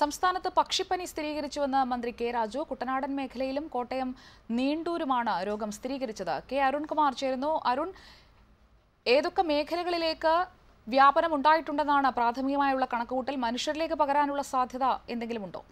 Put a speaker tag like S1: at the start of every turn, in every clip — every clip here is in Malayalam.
S1: സംസ്ഥാനത്ത് പക്ഷിപ്പനി സ്ഥിരീകരിച്ചുവെന്ന് മന്ത്രി കെ രാജു കുട്ടനാടൻ മേഖലയിലും കോട്ടയം നീണ്ടൂരുമാണ് രോഗം സ്ഥിരീകരിച്ചത് കെ അരുൺകുമാർ ചേരുന്നു അരുൺ ഏതൊക്കെ മേഖലകളിലേക്ക് വ്യാപനം ഉണ്ടായിട്ടുണ്ടെന്നാണ് പ്രാഥമികമായുള്ള കണക്കുകൂട്ടൽ മനുഷ്യരിലേക്ക് പകരാനുള്ള സാധ്യത എന്തെങ്കിലും ഉണ്ടോ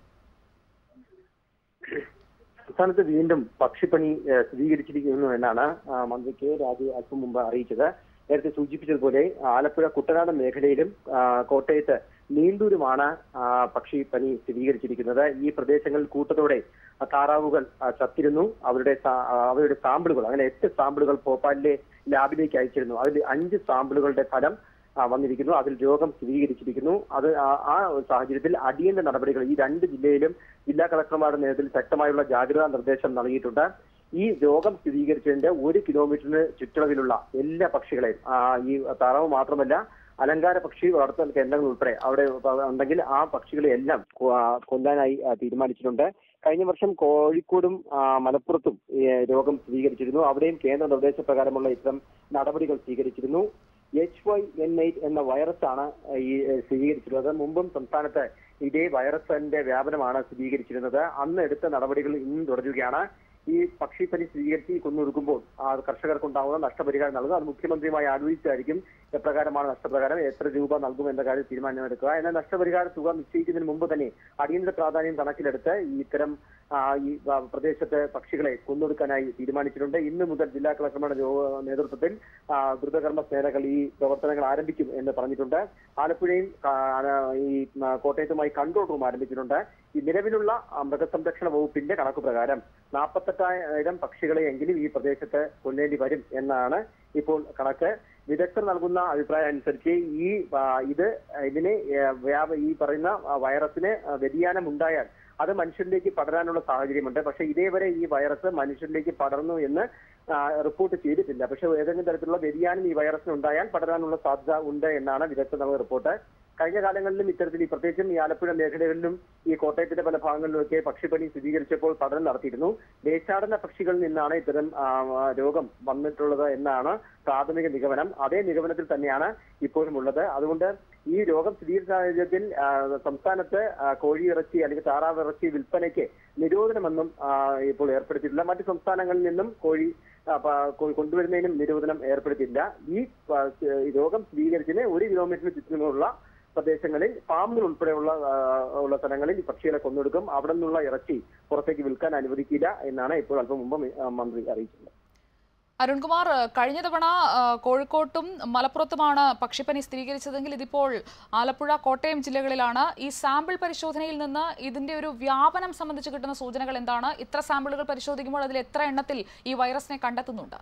S2: സംസ്ഥാനത്ത് വീണ്ടും പക്ഷിപ്പനി ഏഹ്, സ്ഥിരീകരിച്ചിരിക്കുന്നു എന്നാണ് ആ, മന്ത്രി കെ രാജു അല്പം മുമ്പ് അറിയിച്ചത് നേരത്തെ സൂചിപ്പിച്ചതുപോലെ ആലപ്പുഴ കുട്ടനാട് മേഖലയിലും ആ, കോട്ടയത്ത് നീണ്ടൂരുമാണ് ആ, പക്ഷിപ്പനി സ്ഥിരീകരിച്ചിരിക്കുന്നത് ഈ പ്രദേശങ്ങളിൽ കൂട്ടത്തോടെ ആ, താറാവുകൾ ആ, ചത്തിരുന്നു അവരുടെ സാ- ആ, അവരുടെ സാമ്പിളുകൾ അങ്ങനെ എട്ട് സാമ്പിളുകൾ ഭോപ്പാലിലെ ലാബിലേക്ക് അയച്ചിരുന്നു അതിൽ അഞ്ച് സാമ്പിളുകളുടെ ഫലം ആ, വന്നിരിക്കുന്നു അതിൽ രോഗം സ്ഥിരീകരിച്ചിരിക്കുന്നു അത് ആ- ആ ഒരു സാഹചര്യത്തിൽ അടിയന്തര നടപടികൾ ഈ രണ്ട് ജില്ലയിലും ജില്ലാ കളക്ടർമാരുടെ നേതൃത്വത്തിൽ ശക്തമായുള്ള ജാഗ്രതാ നിർദ്ദേശം നൽകിയിട്ടുണ്ട് ഈ രോഗം സ്ഥിരീകരിച്ചതിന്റെ ഒരു കിലോമീറ്ററിന് ചുറ്റളവിലുള്ള എല്ലാ പക്ഷികളെയും ആ, ഈ താറാവ് മാത്രമല്ല അലങ്കാര പക്ഷി വളർത്തൽ കേന്ദ്രങ്ങൾ ഉൾപ്പെടെ അവിടെ ഉണ്ടെങ്കിൽ ആ പക്ഷികളെ എല്ലാം കൊ- ആ, കൊല്ലാനായി ആ, തീരുമാനിച്ചിട്ടുണ്ട് കഴിഞ്ഞ വർഷം കോഴിക്കോടും ആ, മലപ്പുറത്തും ഈ രോഗം സ്ഥിരീകരിച്ചിരുന്നു അവിടെയും കേന്ദ്ര നിർദ്ദേശപ്രകാരമുള്ള ഇത്തരം നടപടികൾ സ്വീകരിച്ചിരുന്നു എച്ച് വൈ എൻ എയ്റ്റ് എന്ന വൈറസാണ് ഈ ഏഹ്, സ്ഥിരീകരിച്ചിരുന്നത് മുമ്പും സംസ്ഥാനത്ത് ഇതേ വൈറസിന്റെ വ്യാപനമാണ് സ്ഥിരീകരിച്ചിരുന്നത് അന്ന് എടുത്ത നടപടികൾ ഇന്നും തുടരുകയാണ് ഈ പക്ഷിപ്പനി സ്ഥിരീകരിച്ച് ഈ കൊന്നൊടുക്കുമ്പോൾ ആ കർഷകർക്ക് ഉണ്ടാകുന്ന നഷ്ടപരിഹാരം നൽകുക അത് മുഖ്യമന്ത്രിയുമായി ആലോചിച്ചായിരിക്കും എപ്രകാരമാണ് നഷ്ടപ്രകാരം എത്ര രൂപ നൽകും എന്ന കാര്യം തീരുമാനമെടുക്കുക എന്നാൽ നഷ്ടപരിഹാര തുക നിശ്ചയിക്കുന്നതിന് മുമ്പ് തന്നെ അടിയന്തര പ്രാധാന്യം കണക്കിലെടുത്ത് ഈ ഇത്തരം ആ, ഈ ആ, പ്രദേശത്തെ പക്ഷികളെ കൊന്നൊടുക്കാനായി തീരുമാനിച്ചിട്ടുണ്ട് ഇന്ന് മുതൽ ജില്ലാ കളക്ടർമാരുടെ ജോ- നേതൃത്വത്തിൽ ആ, ദ്രുതകർമ്മ സേനകൾ ഈ പ്രവർത്തനങ്ങൾ ആരംഭിക്കും എന്ന് പറഞ്ഞിട്ടുണ്ട് ആലപ്പുഴയും ആ, ഈ ആ, കോട്ടയത്തുമായി കൺട്രോൾ റൂം ആരംഭിച്ചിട്ടുണ്ട് ഈ നിലവിലുള്ള ആ, മൃഗസംരക്ഷണ വകുപ്പിന്റെ കണക്ക് പ്രകാരം നാൽപ്പത്തെട്ടായിരം പക്ഷികളെ എങ്കിലും ഈ പ്രദേശത്ത് കൊല്ലേണ്ടി വരും എന്നാണ് ഇപ്പോൾ കണക്ക് വിദഗ്ധർ നൽകുന്ന അഭിപ്രായം അനുസരിച്ച് ഈ ആ, ഇത് ഇതിന് ഏ, വ്യാപ ഈ പറയുന്ന ആ, വൈറസിന് ആ, വ്യതിയാനം ഉണ്ടായാൽ അത് മനുഷ്യരിലേക്ക് പടരാനുള്ള സാഹചര്യമുണ്ട് പക്ഷെ ഇതേവരെ ഈ വൈറസ് മനുഷ്യരിലേക്ക് പടർന്നു എന്ന് ആ, റിപ്പോർട്ട് ചെയ്തിട്ടില്ല പക്ഷെ ഏതെങ്കിലും തരത്തിലുള്ള വ്യതിയാനം ഈ വൈറസിന് ഉണ്ടായാൽ പടരാനുള്ള സാധ്യത ഉണ്ട് എന്നാണ് വിദഗ്ധർ നൽകുന്ന റിപ്പോർട്ട് കഴിഞ്ഞ കാലങ്ങളിലും ഇത്തരത്തിൽ ഈ പ്രത്യേകിച്ചും ഈ ആലപ്പുഴ മേഖലകളിലും ഈ കോട്ടയത്തിന്റെ പല ഭാഗങ്ങളിലുമൊക്കെ പക്ഷിപ്പനി സ്ഥിരീകരിച്ചപ്പോൾ പഠനം നടത്തിയിരുന്നു ദേശാടന പക്ഷികളിൽ നിന്നാണ് ഇത്തരം ആ, ആ, രോഗം വന്നിട്ടുള്ളത് എന്നാണ് പ്രാഥമിക നിഗമനം അതേ നിഗമനത്തിൽ തന്നെയാണ് ഇപ്പോഴും ഉള്ളത് അതുകൊണ്ട് ഈ രോഗം സ്ഥിരീകരിച്ച സാഹചര്യത്തിൽ ആ, സംസ്ഥാനത്ത് ആ, കോഴിയിറച്ചി അല്ലെങ്കിൽ താറാവ് ഇറച്ചി വിൽപ്പനയ്ക്ക് നിരോധനമൊന്നും ആ, ഇപ്പോൾ ഏർപ്പെടുത്തിയിട്ടില്ല മറ്റു സംസ്ഥാനങ്ങളിൽ നിന്നും കോഴി ആ, പ- കൊ- കൊണ്ടുവരുന്നതിനും നിരോധനം ഏർപ്പെടുത്തിയില്ല ഈ ആ, ഈ രോഗം സ്ഥിരീകരിച്ചതിന് ഒരു കിലോമീറ്ററിന് ചുറ്റുമുള്ള പ്രദേശങ്ങളിൽ ഫാമുകൾ ഉൾപ്പെടെയുള്ള ആ, ഉള്ള സ്ഥലങ്ങളിൽ ഈ പക്ഷികളെ കൊന്നൊടുക്കും അവിടെ നിന്നുള്ള ഇറച്ചി പുറത്തേക്ക് വിൽക്കാൻ അനുവദിക്കില്ല എന്നാണ് ഇപ്പോൾ അല്പം മുമ്പ് മി- ആ, മന്ത്രി അറിയിച്ചത്
S1: അരുൺകുമാർ കഴിഞ്ഞ തവണ ആ, കോഴിക്കോട്ടും മലപ്പുറത്തുമാണ് പക്ഷിപ്പനി സ്ഥിരീകരിച്ചതെങ്കിൽ ഇതിപ്പോൾ ആലപ്പുഴ കോട്ടയം ജില്ലകളിലാണ് ഈ സാമ്പിൾ പരിശോധനയിൽ നിന്ന് ഇതിന്റെ ഒരു വ്യാപനം സംബന്ധിച്ച് കിട്ടുന്ന സൂചനകൾ എന്താണ് ഇത്ര സാമ്പിളുകൾ പരിശോധിക്കുമ്പോൾ അതിൽ എത്ര എണ്ണത്തിൽ ഈ വൈറസിനെ കണ്ടെത്തുന്നുണ്ട്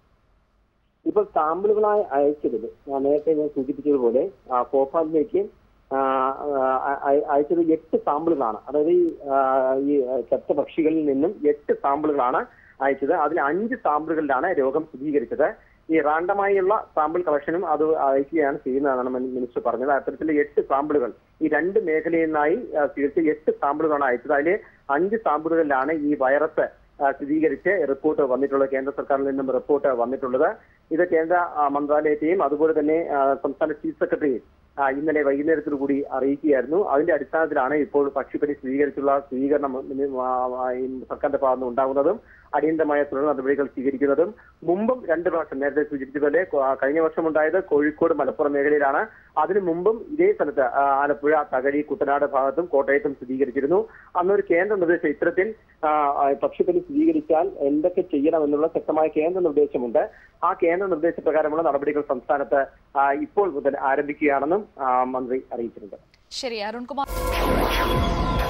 S2: ഇപ്പോൾ സാമ്പിളുകളായി അയച്ചതിൽ ഞാൻ നേരത്തെ ഞാൻ സൂചിപ്പിച്ചതുപോലെ ആ, ഭോപ്പാലിലേക്ക് ആ, ആ, അയ- അയച്ചത് എട്ട് സാമ്പിളുകളാണ് അതായത് ഈ ആ, ഈ ചത്ത പക്ഷികളിൽ നിന്നും എട്ട് സാമ്പിളുകളാണ് അയച്ചത് അതിൽ അഞ്ച് സാമ്പിളുകളിലാണ് രോഗം സ്ഥിരീകരിച്ചത് ഈ റാൻഡമായുള്ള സാമ്പിൾ കളക്ഷനും അത് അയക്കുകയാണ് ചെയ്യുന്നതെന്നാണ് മിനി- മിനിസ്റ്റർ പറഞ്ഞത് അത്തരത്തിൽ എട്ട് സാമ്പിളുകൾ ഈ രണ്ട് മേഖലയിൽ നിന്നായി ആ, സ്വീകരിച്ച എട്ട് സാമ്പിളുകളാണ് അയച്ചത് അതിൽ അഞ്ച് സാമ്പിളുകളിലാണ് ഈ വൈറസ് ആ, സ്ഥിരീകരിച്ച് റിപ്പോർട്ട് വന്നിട്ടുള്ളത് കേന്ദ്ര സർക്കാരിൽ നിന്നും റിപ്പോർട്ട് വന്നിട്ടുള്ളത് ഇത് കേന്ദ്ര ആ, മന്ത്രാലയത്തെയും അതുപോലെ തന്നെ ആ, സംസ്ഥാന ചീഫ് സെക്രട്ടറിയും ആ, ഇന്നലെ വൈകുന്നേരത്തിൽ കൂടി അറിയിക്കുകയായിരുന്നു അതിന്റെ അടിസ്ഥാനത്തിലാണ് ഇപ്പോൾ പക്ഷിപ്പനി സ്ഥിരീകരിച്ചുള്ള സ്വീകരണം ഉം, ആ, ആ, ഈ സർക്കാരിന്റെ ഭാഗത്ത് നിന്ന് ഉണ്ടാകുന്നതും അടിയന്തരമായ തുടർ നടപടികൾ സ്വീകരിക്കുന്നതും മുമ്പും രണ്ട് പ്രാവശ്യം നേരത്തെ സൂചിപ്പിച്ചതുപോലെ കൊ- ആ, കഴിഞ്ഞ വർഷം ഉണ്ടായത് കോഴിക്കോട് മലപ്പുറം മേഖലയിലാണ് അതിനു മുമ്പും ഇതേ സ്ഥലത്ത് ആ, ആലപ്പുഴ തകഴി കുട്ടനാട് ഭാഗത്തും കോട്ടയത്തും സ്ഥിരീകരിച്ചിരുന്നു അന്നൊരു കേന്ദ്ര നിർദ്ദേശം ഇത്തരത്തിൽ ആ, ആ, പക്ഷിപ്പനി സ്ഥിരീകരിച്ചാൽ എന്തൊക്കെ ചെയ്യണമെന്നുള്ള ശക്തമായ കേന്ദ്ര നിർദ്ദേശമുണ്ട് ആ കേന്ദ്ര നിർദ്ദേശപ്രകാരമുള്ള നടപടികൾ സംസ്ഥാനത്ത് ആ, ഇപ്പോൾ മുതൽ ആരംഭിക്കുകയാണെന്നും ആ, മന്ത്രി അറിയിച്ചിട്ടുണ്ട്
S1: ശരി അരുൺകുമാർ